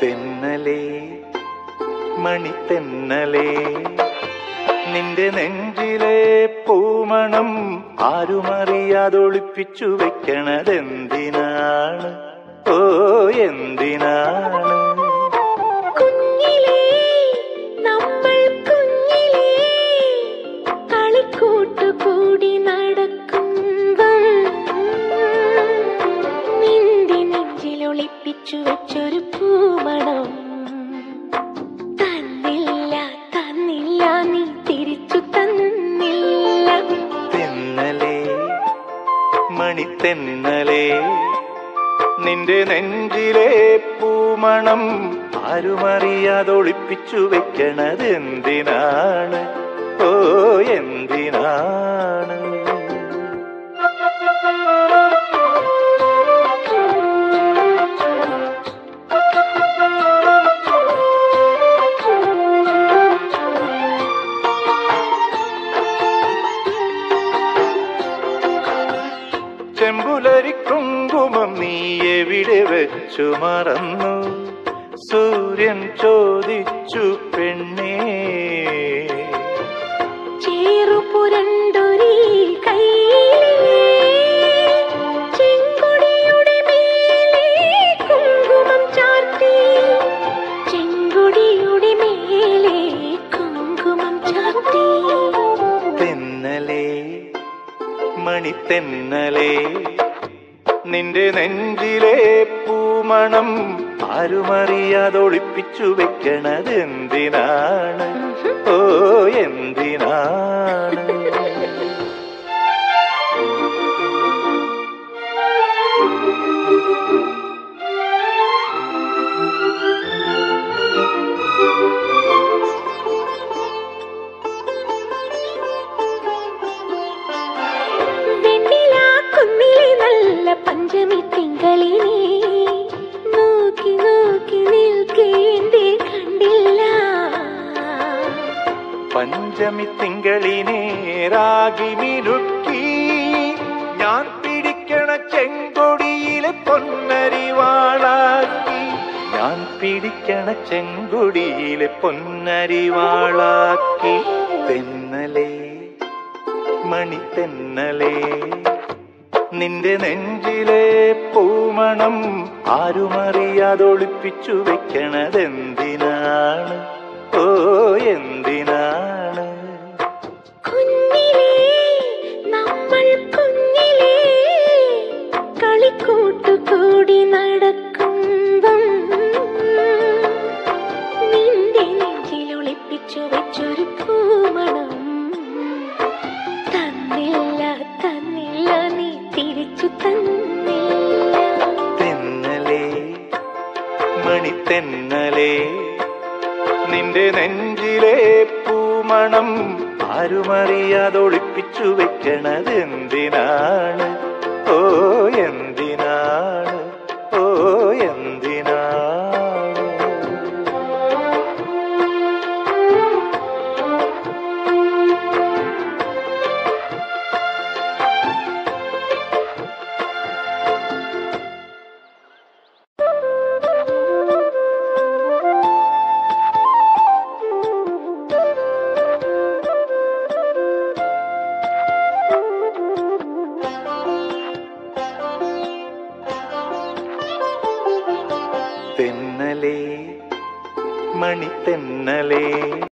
തെന്നലേ മണിത്തെന്നലേ നിന്റെ നെഞ്ചിലെ പൂമണം ആരുമറിയാതൊളിപ്പിച്ചു വെക്കണതെന്തിനാണ് ഓ എന്തിനാണ് കുഞ്ഞിലേ നമ്മൾ കുഞ്ഞിലേ കളിക്കൂട്ടുകൂടി നടക്കുമ്പം നിന്റെ നെഞ്ചിലൊളിപ്പിച്ചു വെച്ചൊരു പൂമണം തന്നില്ല തന്നില്ല നീ തിരിച്ചു തന്നില്ല തെന്നലേ മണിത്തെന്നലേ നിന്റെ നെഞ്ചിലെ പൂമണം ആരുമറിയാതൊളിപ്പിച്ചു വെക്കണത് എന്തിനാണ് ഓ എന്തിനാണ് ചെമ്പുലരി കുങ്കുമം നീ എവിടെ വെച്ചു മറന്നു സൂര്യൻ ചോദിച്ചു പെണ്ണേ ചേറുപുരണ്ടൊരീ കൈയിലേ ചെങ്കൊടിയുടെ മേലെ കുങ്കുമം ചാർത്തി ചെങ്കൊടിയുടെ മേലെ കുങ്കുമം ചാർത്തി തെന്നലേ മണിത്തെന്നലേ നിന്റെ നെഞ്ചിലെ പൂമണം ആരുമറിയാതൊളിപ്പിച്ചു വെക്കണത് എന്തിനാണ് ഓ എന്തിനാണ് വെണ്ണിലാ കുന്നിലെ നല്ല പഞ്ചമി തിങ്കളിനെ നോക്കി നോക്കി നിൽക്കേണ്ടേ കണ്ടില്ല പഞ്ചമി തിങ്കളിനെ രാഗി മിനുക്കി ഞാൻ പിടിക്കണ ചെങ്കൊടിയിലെ പൊന്നരിവാളാക്കി ഞാൻ പിടിക്കണ ചെങ്കൊടിയിലെ പൊന്നരിവാളാക്കി തെന്നലേ മണിത്തെന്നലേ നിന്റെ നെഞ്ചിലെ പൂമണം ആരുമറിയാതൊളിപ്പിച്ചു വെക്കണതെന്തിനാണ് ഓ എന്തിനാണ് കുഞ്ഞിലേ നമ്മൾ കുഞ്ഞിലേ കളിക്കൂട്ടുകൂടി നടക്കുമ്പം നിന്റെ നെഞ്ചിലൊളിപ്പിച്ചു വെച്ചൊരു പൂമണം തന്നില്ല തന്നില്ല നീ തിരിച്ചു തന്നില്ല തെന്നലേ മണിത്തെന്നലേ നിന്റെ നെഞ്ചിലെ പൂമണം ആരുമറിയാതൊളിപ്പിച്ചു വെക്കണത് എന്തിനാണ് ഓ എന്തിനാണ് ഓ എന്തിനാണ് തെന്നലേ മണിത്തെന്നലേ